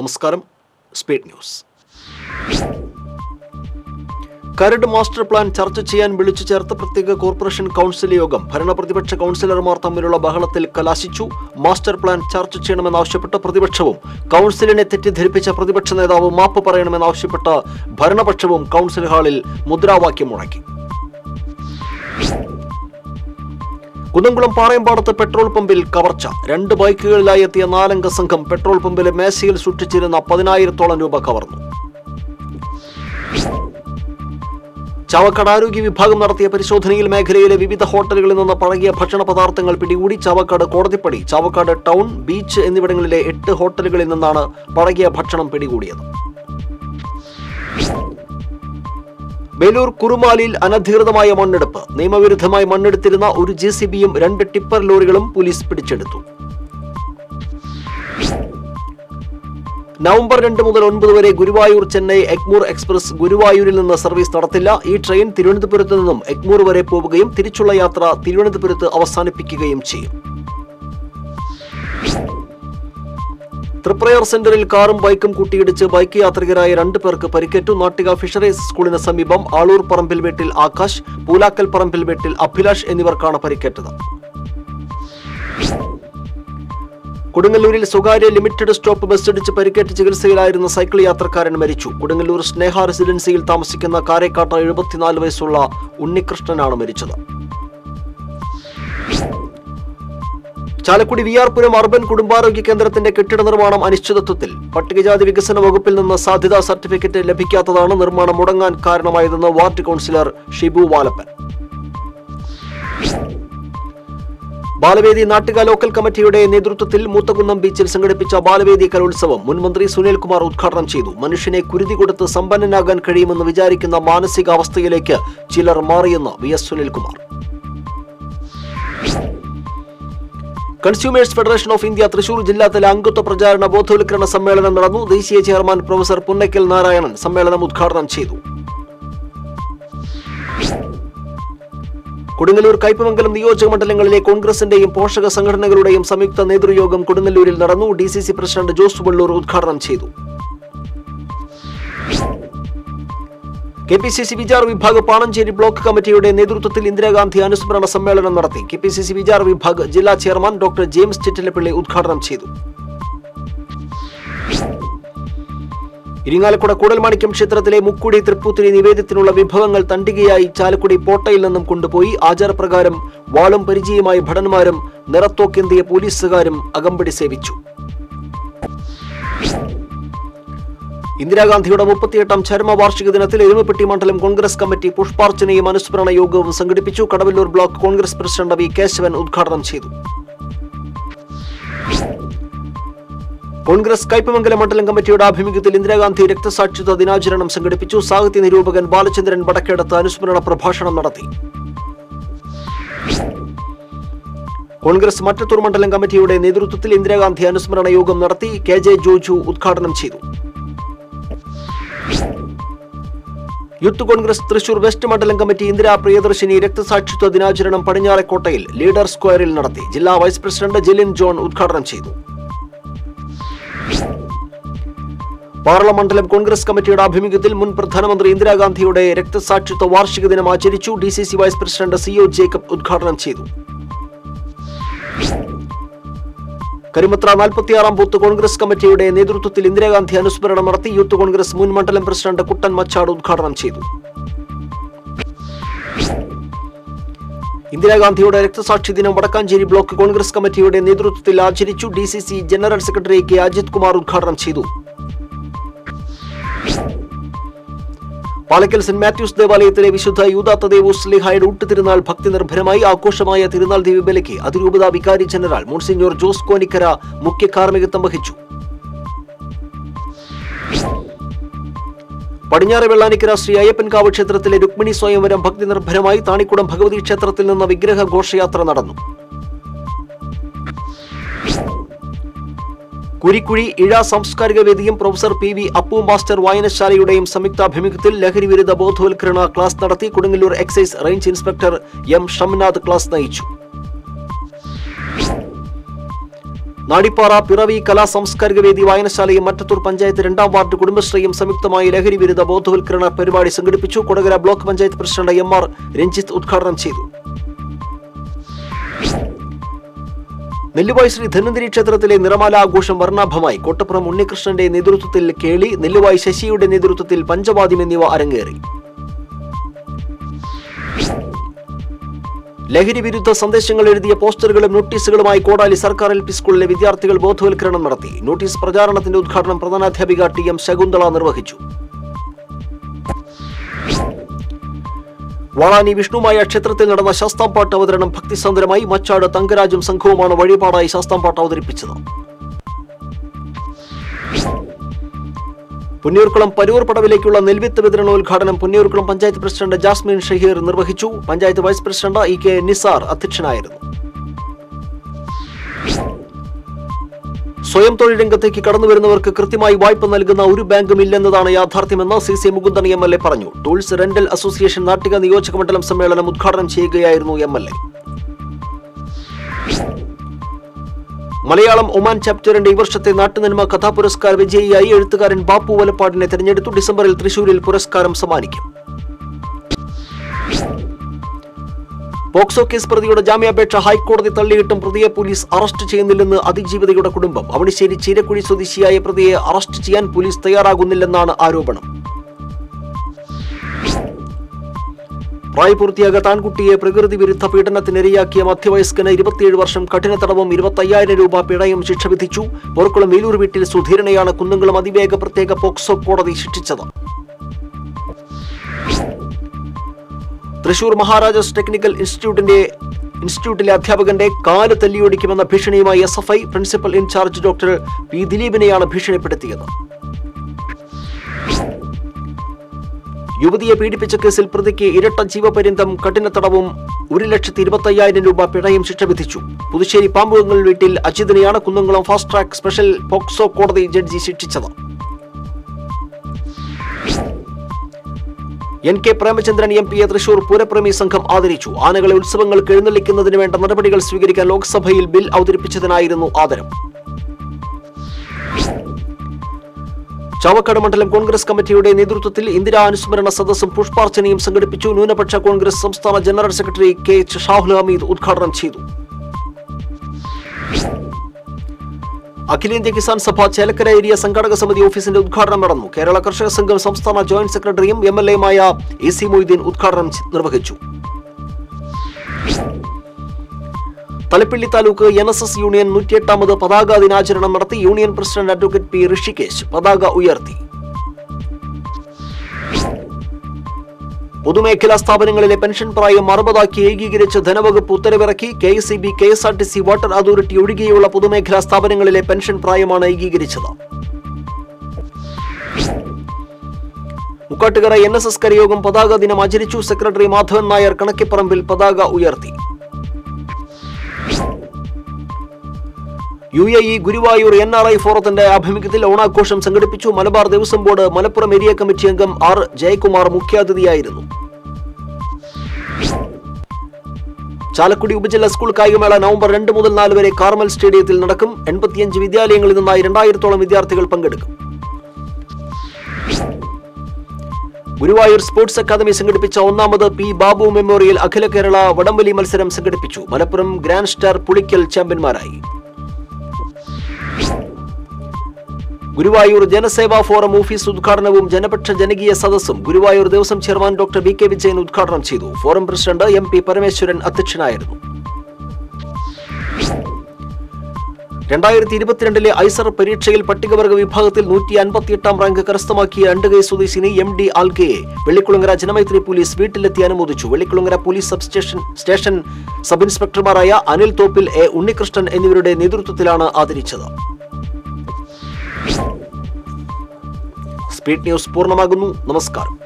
നമസ്കാരം speed news കരട് master plan ചർച്ച ചെയ്യാൻ വിളിച്ചു ചേർത്ത പ്രത്യേക കോർപ്പറേഷൻ കൗൺസിൽ യോഗം ഭരണപ്രതിപക്ഷ കൗൺസിലർമാർ തമ്മിലുള്ള ബഹളത്തിൽ കലാശിച്ചു മാസ്റ്റർ പ്ലാൻ ചർച്ച ചെയ്യണമെന്നാവശ്യപ്പെട്ട പ്രതിപക്ഷവും കൗൺസിലിനെ തെറ്റിദ്ധരിപ്പിച്ച പ്രതിപക്ഷ നേതാവ് മാപ്പ് പറയണമെന്നാവശ്യപ്പെട്ട ഭരണപക്ഷവും കൗൺസിൽ ഹാളിൽ മുദ്രാവാക്യം മുഴക്കി കുന്നംകുളം പാറയമ്പാടത്ത് പെട്രോൾ പമ്പിൽ കവർച്ച രണ്ട് ബൈക്കുകളിലായി എത്തിയ നാലംഗ സംഘം പെട്രോൾ പമ്പിലെ മേശയിൽ സൂക്ഷിച്ചിരുന്ന പതിനായിരത്തോളം രൂപ കവർന്നു ചാവക്കാട് ആരോഗ്യ വിഭാഗം നടത്തിയ പരിശോധനയിൽ മേഖലയിലെ വിവിധ ഹോട്ടലുകളിൽ നിന്ന് പഴകിയ ഭക്ഷണ പദാർത്ഥങ്ങൾ പിടികൂടി ചാവക്കാട് കോടതിപ്പടി ചാവക്കാട് ടൗൺ ബീച്ച് എന്നിവിടങ്ങളിലെ എട്ട് ഹോട്ടലുകളിൽ നിന്നാണ് പഴകിയ ഭക്ഷണം പിടികൂടിയത് വേലൂർ കുറുമാലിയിൽ അനധികൃതമായ മണ്ണെടുപ്പ് നിയമവിരുദ്ധമായി മണ്ണെടുത്തിരുന്ന ഒരു ജെ സി ബിയും രണ്ട് ടിപ്പർ ലോറികളും പോലീസ് പിടിച്ചെടുത്തു നവംബർ രണ്ട് മുതൽ ഒൻപത് വരെ ഗുരുവായൂർ ചെന്നൈ എഗ്മൂർ എക്സ്പ്രസ് ഗുരുവായൂരിൽ നിന്ന് സർവീസ് നടത്തില്ല ഈ ട്രെയിൻ തിരുവനന്തപുരത്ത് നിന്നും എഗ്മൂർ വരെ പോവുകയും തിരിച്ചുള്ള യാത്ര തിരുവനന്തപുരത്ത് അവസാനിപ്പിക്കുകയും ചെയ്യും തൃപ്രയർ സെന്ററിൽ കാറും ബൈക്കും കൂട്ടിയിടിച്ച് ബൈക്ക് യാത്രികരായ രണ്ടു പേർക്ക് പരിക്കേറ്റു നാട്ടിക ഫിഷറീസ് സ്കൂളിന് സമീപം ആളൂർ പറമ്പിൽ വീട്ടിൽ ആകാശ് പൂലാക്കൽ പറമ്പിൽ വീട്ടിൽ അഭിലാഷ് എന്നിവർക്കാണ് പരിക്കേറ്റത് കൊടുങ്ങല്ലൂരിൽ സ്വകാര്യ ലിമിറ്റഡ് സ്റ്റോപ്പ് ബസ്സിടിച്ച് പരിക്കേറ്റ് ചികിത്സയിലായിരുന്ന സൈക്കിൾ യാത്രക്കാരൻ മരിച്ചു കൊടുങ്ങല്ലൂർ സ്നേഹ റെസിഡൻസിയിൽ താമസിക്കുന്ന കാരേക്കാട്ട എഴുപത്തിനാല് വയസ്സുള്ള ഉണ്ണികൃഷ്ണനാണ് മരിച്ചത് Chalakudy V R Puram urban കുടുംബാരോഗ്യ കേന്ദ്രത്തിന്റെ കെട്ടിട നിർമ്മാണം അനിശ്ചിതത്വത്തിൽ പട്ടികജാതി വികസന വകുപ്പിൽ നിന്ന് സാധ്യതാ സർട്ടിഫിക്കറ്റ് ലഭിക്കാത്തതാണ് നിർമ്മാണം മുടങ്ങാൻ കാരണമായതെന്ന് ward councillor Shibu Valappan Balavedi Nattika local കമ്മിറ്റിയുടെ നേതൃത്വത്തിൽ മൂത്തകുന്നം ബീച്ചിൽ സംഘടിപ്പിച്ച ബാലവേദി കലോത്സവം മുൻമന്ത്രി സുനിൽകുമാർ ഉദ്ഘാടനം ചെയ്തു മനുഷ്യനെ കുരുതി കൊടുത്ത് സമ്പന്നനാകാൻ കഴിയുമെന്ന് വിചാരിക്കുന്ന മാനസികാവസ്ഥയിലേക്ക് ചിലർ മാറിയെന്ന് V S Sunilkumar consumers federation of India Thrissur ജില്ലാതല അംഗത്വ പ്രചാരണ ബോധവൽക്കരണ സമ്മേളനം നടന്നു ദേശീയ ചെയർമാൻ പ്രൊഫസർ പുന്നക്കൽ നാരായണൻ സമ്മേളനം ഉദ്ഘാടനം ചെയ്തു കൊടുങ്ങല്ലൂർ കയ്പമംഗലം നിയോജക മണ്ഡലങ്ങളിലെ കോൺഗ്രസിന്റെയും പോഷക സംഘടനകളുടെയും സംയുക്ത നേതൃയോഗം കൊടുങ്ങല്ലൂരിൽ നടന്നു D C C president Jose Vallur ഉദ്ഘാടനം ചെയ്തു K P C C Vichar Vibhag Panancheri block കമ്മിറ്റിയുടെ നേതൃത്വത്തിൽ ഇന്ദിരാഗാന്ധി അനുസ്മരണ സമ്മേളനം നടത്തി K P C C Vichar Vibhag ജില്ലാ ചെയർമാൻ ഡോക്ടർ ജെയിംസ് ചിറ്റിലപ്പിള്ളി ഉദ്ഘാടനം ചെയ്തു ഇരിങ്ങാലക്കുട കൂടൽമാണിക്യം ക്ഷേത്രത്തിലെ മുക്കുടി തൃപ്പൂത്തിരി നിവേദ്യത്തിനുള്ള വിഭവങ്ങൾ തണ്ടികയായി ചാലക്കുടി പോട്ടയിൽ നിന്നും കൊണ്ടുപോയി ആചാരപ്രകാരം വാളും പരിചയമായി ഭടന്മാരും നിറത്തോക്കെന്തിയ പോലീസുകാരും അകമ്പടി സേവിച്ചു ഇന്ദിരാഗാന്ധിയുടെ മുപ്പത്തിയെട്ടാം ചരമവാർഷിക ദിനത്തിൽ എരുമപ്പെട്ടി മണ്ഡലം കോൺഗ്രസ് കമ്മിറ്റി പുഷ്പാർച്ചനയും അനുസ്മരണ യോഗവും സംഘടിപ്പിച്ചു Kadavallur block Congress president V Keshavan ഉദ്ഘാടനം ചെയ്തു കോൺഗ്രസ് കയ്പമംഗലം മണ്ഡലം കമ്മിറ്റിയുടെ ആഭിമുഖ്യത്തിൽ ഇന്ദിരാഗാന്ധി രക്തസാക്ഷിത്വ ദിനാചരണം സംഘടിപ്പിച്ചു സാഹിത്യ നിരൂപകൻ ബാലചന്ദ്രൻ വടക്കേടത്ത് അനുസ്മരണ പ്രഭാഷണം നടത്തി കോൺഗ്രസ് മറ്റത്തൂർ മണ്ഡലം കമ്മിറ്റിയുടെ നേതൃത്വത്തിൽ ഇന്ദിരാഗാന്ധി അനുസ്മരണ യോഗം നടത്തി കെ ജെ ജോജു ഉദ്ഘാടനം ചെയ്തു യൂത്ത് കോൺഗ്രസ് തൃശൂർ വെസ്റ്റ് മണ്ഡലം കമ്മിറ്റി ഇന്ദിരാ പ്രിയദർശിനി രക്തസാക്ഷിത്വ ദിനാചരണം പടിഞ്ഞാറക്കോട്ടയിൽ ലീഡർ സ്ക്വയറിൽ നടത്തി ജില്ലാ വൈസ് പ്രസിഡന്റ് ജിലിൻ ജോൺ ഉദ്ഘാടനം ചെയ്തു പാർലമണ്ഡലം കോൺഗ്രസ് കമ്മിറ്റിയുടെ ആഭിമുഖ്യത്തിൽ മുൻ പ്രധാനമന്ത്രി ഇന്ദിരാഗാന്ധിയുടെ രക്തസാക്ഷിത്വ വാർഷിക ദിനം ആചരിച്ചു D C C vice president C O Jacob ഉദ്ഘാടനം ചെയ്തു കരിമത്ര നാൽപ്പത്തിയാറാം ബൂത്ത് കോൺഗ്രസ് കമ്മിറ്റിയുടെ നേതൃത്വത്തിൽ ഇന്ദിരാഗാന്ധി അനുസ്മരണം നടത്തി യൂത്ത് കോൺഗ്രസ് മുൻ മണ്ഡലം പ്രസിഡന്റ് കുട്ടൻ മച്ചാട് ഉദ്ഘാടനം ചെയ്തു ഇന്ദിരാഗാന്ധിയുടെ രക്തസാക്ഷി ദിനം വടക്കാഞ്ചേരി ബ്ലോക്ക് കോൺഗ്രസ് കമ്മിറ്റിയുടെ നേതൃത്വത്തിൽ ആചരിച്ചു D C C general secretary K Ajith Kumar ഉദ്ഘാടനം ചെയ്തു പാലക്കൽ സെന്റ് മാത്യൂസ് ദേവാലയത്തിലെ വിശുദ്ധ യൂദാത്തദേവൂസ് ലിഹായുടെ ഊട്ടുതിരുനാൾ ഭക്തി നിർഭരമായി ആഘോഷമായ തിരുനാൾ ദിവ്യബലിക്ക് അതിരൂപത വികാരി ജനറൽ മോൺസിഞ്ഞോർ ജോസ് കോനിക്കര മുഖ്യ കാർമ്മികത്വം വഹിച്ചു പടിഞ്ഞാറെ വെള്ളാനിക്കര ശ്രീ അയ്യപ്പൻകാവ് ക്ഷേത്രത്തിലെ രുക്മിണി സ്വയംവരം ഭക്തി നിർഭരമായി താണിക്കുടം ഭഗവതി ക്ഷേത്രത്തിൽ നിന്ന് വിഗ്രഹ ഘോഷയാത്ര നടന്നു കുരിക്കുഴി ഇഴ സാംസ്കാരിക വേദിയും professor P V Appu master വായനശാലയുടെയും സംയുക്താഭിമുഖ്യത്തിൽ ലഹരി വിരുദ്ധ ബോധവൽക്കരണ ക്ലാസ് നടത്തി Kodungallur excise range inspector M Shamnath class നയിച്ചു നാടിപ്പാറ പിറവി കലാ സാംസ്കാരിക വേദി വായനശാലയും മറ്റത്തൂർ പഞ്ചായത്ത് രണ്ടാം വാർഡ് കുടുംബശ്രീയും സംയുക്തമായി ലഹരി വിരുദ്ധ ബോധവൽക്കരണ പരിപാടി സംഘടിപ്പിച്ചു Kodakara block panchayat president M R Ranjith ഉദ്ഘാടനം ചെയ്തു നെല്ലുവായി ശ്രീ ധന്വന്തിരി ക്ഷേത്രത്തിലെ നിറമാല ആഘോഷം വർണ്ണാഭമായി കോട്ടപ്പുറം ഉണ്ണികൃഷ്ണന്റെ നേതൃത്വത്തിൽ കേളി നെല്ലുവായി ശശിയുടെ നേതൃത്വത്തിൽ പഞ്ചവാദ്യം എന്നിവ അരങ്ങേറി ലഹരി വിരുദ്ധ സന്ദേശങ്ങൾ എഴുതിയ പോസ്റ്ററുകളും നോട്ടീസുകളുമായി കോടാലി സർക്കാർ എൽ പി സ്കൂളിലെ വിദ്യാർത്ഥികൾ ബോധവൽക്കരണം നടത്തി നോട്ടീസ് പ്രചാരണത്തിന്റെ ഉദ്ഘാടനം പ്രധാനാധ്യാപിക ടി എം ശകുന്തള നിർവഹിച്ചു വാളാനി വിഷ്ണുമായ ക്ഷേത്രത്തിൽ നടന്ന ശാസ്താംപാട്ട് അവതരണം ഭക്തിസാന്ദ്രമായി മച്ചാട് തങ്കരാജും സംഘവുമാണ് വഴിപാടായി ശാസ്താംപാട്ട് അവതരിപ്പിച്ചത് പുന്നൂർക്കുളം പരൂർ പടവിലേക്കുള്ള നെൽവിത്ത് വിതരണോദ്ഘാടനം പുന്നൂർക്കുളം പഞ്ചായത്ത് പ്രസിഡന്റ് ജാസ്മിൻ ഷഹീർ നിർവഹിച്ചു panchayat vice president E K Nisar അധ്യക്ഷനായിരുന്നു സ്വയം തൊഴിൽ രംഗത്തേക്ക് കടന്നു വരുന്നവർക്ക് കൃത്യമായി വായ്പ നൽകുന്ന ഒരു ബാങ്കും ഇല്ലെന്നതാണ് യാഥാർത്ഥ്യമെന്ന് C C Mukundan M L A പറഞ്ഞു ടൂൾസ് റെന്റൽ അസോസിയേഷൻ നാട്ടിക നിയോജക മണ്ഡലം സമ്മേളനം ഉദ്ഘാടനം ചെയ്യുകയായിരുന്നു M L A Malayalam Oman ചാപ്റ്ററിന്റെ ഈ വർഷത്തെ നാട്ടുനന്മ കഥാപുരസ്കാര വിജയിയായി എഴുത്തുകാരൻ ബാപ്പു വലപ്പാടിനെ തെരഞ്ഞെടുത്തു ഡിസംബറിൽ തൃശൂരിൽ പുരസ്കാരം സമ്മാനിക്കും പോക്സോ കേസ് പ്രതിയുടെ ജാമ്യാപേക്ഷ ഹൈക്കോടതി തള്ളിയിട്ടും പ്രതിയെ പോലീസ് അറസ്റ്റ് ചെയ്യുന്നില്ലെന്ന് അതിജീവിതയുടെ കുടുംബം അവണിശ്ശേരി ചീരക്കുഴി സ്വദേശിയായ പ്രതിയെ അറസ്റ്റ് ചെയ്യാൻ പോലീസ് തയ്യാറാകുന്നില്ലെന്നാണ് ആരോപണം പ്രായപൂർത്തിയാകാത്ത ആൺകുട്ടിയെ പ്രകൃതി വിരുദ്ധ പീഡനത്തിനിരയാക്കിയ മധ്യവയസ്കന് ഇരുപത്തിയേഴ് വർഷം കഠിന തടവും ഇരുപത്തയ്യായിരം രൂപ പിഴയും ശിക്ഷ വിധിച്ചു പോർക്കുളം വേലൂർ വീട്ടിൽ സുധീരനെയാണ് കുന്നംകുളം അതിവേഗ പ്രത്യേക പോക്സോ കോടതി ശിക്ഷിച്ചത് തൃശൂർ മഹാരാജാസ് ടെക്നിക്കൽ ഇൻസ്റ്റിറ്റ്യൂട്ടിന്റെ ഇൻസ്റ്റിറ്റ്യൂട്ടിലെ അധ്യാപകന്റെ കാല് തല്ലിയൊടിക്കുമെന്ന ഭീഷണിയുമായി S F I principal in charge doctor P ദിലീപിനെയാണ് ഭീഷണിപ്പെടുത്തിയത് യുവതിയെ പീഡിപ്പിച്ച കേസിൽ പ്രതിക്ക് ഇരട്ട ജീവപര്യന്തം കഠിന തടവും ഒരു ലക്ഷത്തി ഇരുപത്തയ്യായിരം രൂപ പിഴയും ശിക്ഷ വിധിച്ചു പുതുശ്ശേരി പാമ്പുകങ്ങൾ വീട്ടിൽ അജിതിനെയാണ് Kunnamkulam fast track special POCSO കോടതി ജഡ്ജി ശിക്ഷിച്ചത് എൻ കെ പ്രേമചന്ദ്രൻ എം പിയെ തൃശൂർ പൂരപ്രേമി സംഘം ആദരിച്ചു ആനകളെ ഉത്സവങ്ങൾക്ക് എഴുന്നള്ളിക്കുന്നതിന് വേണ്ട നടപടികൾ സ്വീകരിക്കാൻ ലോക്സഭയിൽ ബിൽ അവതരിപ്പിച്ചതിനായിരുന്നു ആദരം ചാവക്കാട് മണ്ഡലം കോൺഗ്രസ് കമ്മിറ്റിയുടെ നേതൃത്വത്തിൽ ഇന്ദിരാ അനുസ്മരണ സദസ്സും പുഷ്പാർച്ചനയും സംഘടിപ്പിച്ചു ന്യൂനപക്ഷ കോൺഗ്രസ് സംസ്ഥാന general secretary K H Shahul Hameed ഉദ്ഘാടനം ചെയ്തു അഖിലേന്ത്യാ കിസാൻ സഭ ചേലക്കര ഏരിയ സംഘാടക സമിതി ഓഫീസിന്റെ ഉദ്ഘാടനം നടന്നു കേരള കർഷക സംഘം സംസ്ഥാന ജോയിന്റ് സെക്രട്ടറിയും എം എൽ എയുമായ എ സി മൊയ്തീൻ ഉദ്ഘാടനം ചെ- നിർവഹിച്ചു Thalappilly taluk N S S union നൂറ്റിയെട്ടാമത് പതാക ദിനാചരണം നടത്തി union president advocate P Rishikesh പതാക ഉയർത്തി പൊതുമേഖലാ സ്ഥാപനങ്ങളിലെ പെൻഷൻ പ്രായം അറുപതാക്കി ഏകീകരിച്ച് ധനവകുപ്പ് ഉത്തരവിറക്കി K S C B K S R T C water authority ഒഴികെയുള്ള പൊതുമേഖലാ സ്ഥാപനങ്ങളിലെ പെൻഷൻ പ്രായമാണ് ഏകീകരിച്ചത് മുക്കാട്ടുകര എൻ എസ് എസ് കരയോഗം പതാക ദിനം ആചരിച്ചു സെക്രട്ടറി മാധവൻ നായർ കണക്കിപ്പറമ്പിൽ പതാക ഉയർത്തി U A E Guruvayur N R I ഫോറത്തിന്റെ ആഭിമുഖ്യത്തിൽ ഓണാഘോഷം സംഘടിപ്പിച്ചു Malabar Devaswom board Malappuram area committee അംഗം ആർ ജയകുമാർ മുഖ്യാതിഥിയായിരുന്നു ചാലക്കുടി ഉപജില്ല സ്കൂൾ കായികമേള നവംബർ രണ്ട് മുതൽ നാല് വരെ കാർമൽ സ്റ്റേഡിയത്തിൽ നടക്കും എൺപത്തിയഞ്ച് വിദ്യാലയങ്ങളിൽ നിന്നായി രണ്ടായിരത്തോളം വിദ്യാർത്ഥികൾ പങ്കെടുക്കും ഗുരുവായൂർ സ്പോർട്സ് അക്കാദമി സംഘടിപ്പിച്ച ഒന്നാമത് പി ബാബു മെമ്മോറിയൽ അഖില കേരള വടംവലി മത്സരം സംഘടിപ്പിച്ചു മലപ്പുറം ഗ്രാൻഡ് സ്റ്റാർ പുളിക്കൽ ചാമ്പ്യന്മാരായി ഗുരുവായൂർ ജനസേവാ ഫോറം ഓഫീസ് ഉദ്ഘാടനവും ജനപക്ഷ ജനകീയ സദസ്സും Guruvayur Devaswom chairman doctor B K Vijayan ഉദ്ഘാടനം ചെയ്തു forum president M P Parameswaran അധ്യക്ഷനായിരുന്നു രണ്ടായിരത്തി ഇരുപത്തിരണ്ടിലെ ഐസർ പരീക്ഷയിൽ പട്ടികവർഗ വിഭാഗത്തിൽ നൂറ്റി അൻപത്തിയെട്ടാം റാങ്ക് കരസ്ഥമാക്കിയ രണ്ടുകൈ സ്വദേശിനി എം ഡി ആൽക്കയെ വെള്ളിക്കുളങ്ങര ജനമൈത്രി പോലീസ് വീട്ടിലെത്തി അനുമോദിച്ചു Vellikulangara police sub station station sub ഇൻസ്പെക്ടർമാരായ അനിൽ തോപ്പിൽ എ ഉണ്ണികൃഷ്ണൻ എന്നിവരുടെ നേതൃത്വത്തിലാണ് ആദരിച്ചത് സ്പീഡ് ന്യൂസ് പൂർണ്ണമാകുന്നു നമസ്കാരം